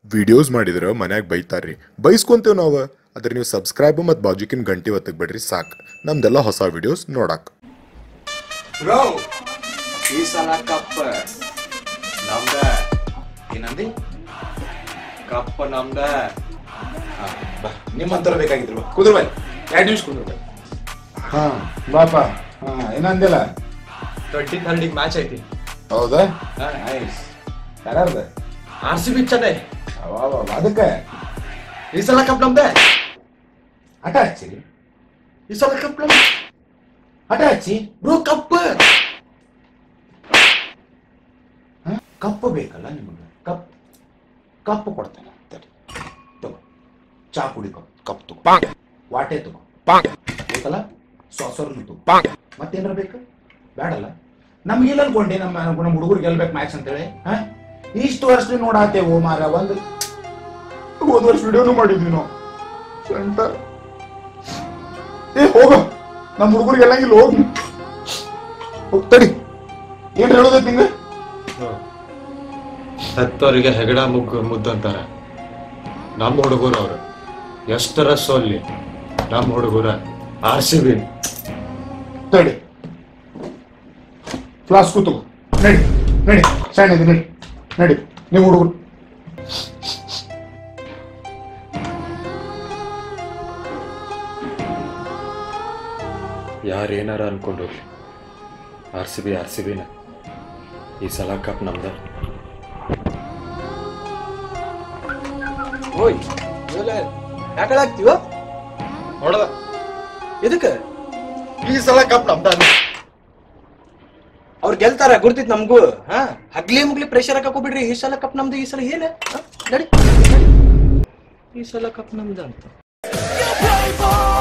Videos ಮಾಡಿದ್ರೆ ಮನ್ಯಾಗ ಬೈತಾರ್ರಿ ಬೈಸ್ಕೊಂತೇವ್ ನಾವು ಅದ್ರ ನೀವು ಸಬ್ಸ್ಕ್ರೈಬ್ ಮತ್ತು ಬಾಜುಕಿನ ಗಂಟೆ ಒತ್ತಕ್ ಬಿಡ್ರಿ ಸಾಕು ನಮ್ದೆಲ್ಲ ಹೊಸ ವಿಡಿಯೋಸ್ ನೋಡಕ್ ಬ್ರೋ ಈ ಸಲ ಕಪ್ ನಮ್ದ ಏನಂದಿ ಕಪ್ ನಮ್ದ ಹಾ, ಬಾ ನಿಮ್ಮಂತರ ಬೇಕಾಗಿದ್ರು ಬಾ ಕುದ್ರ ಬಾಯ್ ಎರಡು ನಿಮಿಷ ಕುದ್ರ ಬಾಯ್ ಹಾ ಬಾಪ ಹಾ ಏನಂದಿಲ್ಲ ಟ್ವೆಂಟಿ ಥರ್ಡಿಗೆ ಮ್ಯಾಚ್ ಐತಿ ಹೌದಾ ಹಾ. ನೈಸ್ ಯಾರ್ಯಾರ್ದ ಆರ್ ಸಿ ಬಿ ಚಟೆ ಅವ ಅದಕ್ಕೆ ಈ ಸಲ ಕಪ್ ನಮ್ದೆ ಹಠ ಹಚ್ಚಿರಿ ಈ ಸಲ ಕಪ್ ನಮ್ದೆ ಹಠ ಹಚ್ಚಿ ಬ್ರೋ ಕಪ್ ಹಾ? ಕಪ್ಪು ಬೇಕಲ್ಲ ನಿಮಗೆ ಕಪ್ ಕಪ್ಪು ಕೊಡ್ತೇನೆ ತಡಿ. ತಗೋ ಚಾ ಕುಡಿ ಕಪ್ ಕಪ್ ತಗೋ ವಾಟೆ ತಗೋ ಬೇಕಲ್ಲ ಸಾಸರ್ನು ತಗೋ ಮತ್ತೇನಾರ ಬೇಕು ಬೇಡಲ್ಲ ನಮ್ಗಿಲ್ಲ ಅನ್ಕೊಂಡೆ ನಮ್ಮ ನಮ್ಮ ಹುಡುಗರು ಗೆಲ್ಬೇಕು ಮ್ಯಾಚ್ ಅಂತೇಳಿ ಹಾ ಇಷ್ಟು ವರ್ಷ ನೋಡಾತೇವು ಮಾರ ಒಂದು ಹೋದ ವರ್ಷ ವಿಡಿಯೋನು ಮಾಡಿದ್ವಿ ನಾವು ಸೆಂಟರ್ ಏ ಹೋಗ ನಮ್ಮ ಹುಡುಗರು ಗೆಲ್ಲಂಗಿಲ್ಲ ಹೋಗಿ ಹೋಗ್ ತಡಿ ಏನ್ ಹೇಳೋದೈತಿ ನಿಂಗೆ ಹತ್ತವರಿಗೆ ಹೆಗಡ ಮುಗ್ಗು ಮುದ್ದಂತಾರ ನಮ್ಮ ಹುಡುಗರು ಅವ್ರು ಎಷ್ಟರ ಸೋಲ್ಲಿ ನಮ್ಮ ಹುಡುಗರ ಆರ್ ಸಿ ಬಿ ತಡಿ ಫ್ಲಾಸ್ಕು ತಗೋ ನಡಿ ನಡಿ ಸಣ್ಣ ಇದೆ ನಡಿ ನಡಿ ನೀವು ಹುಡುಗರು ಯಾರೇನಾರ ಅನ್ಕೊಂಡೋಗ್ಲಿ R C B R C ಬಿನ ಈ ಸಲ ಕಪ್ ನಮ್ದ ಓಯ್ ಯಾಕಡೆ ಆಗ್ತೀವ ನೋಡದ ಇದಕ್ಕೆ ಈ ಸಲ ಕಪ್ ನಮ್ದ ಅವ್ರು ಗೆಲ್ತಾರ ಗುರ್ತಿತ್ ನಮಗೂ ಹಾ ಹಗ್ಲಿ ಮುಗ್ಲಿ ಪ್ರೆಷರ್ ಹಾಕೋಬಿಡ್ರಿ ಈ ಸಲ ಕಪ್ ನಮ್ದು ಈ ಸಲ ಏನ ನಡಿ ನಡಿ. ಈ ಸಲ ಕಪ್ ನಮ್ದು ಅಂತ playboy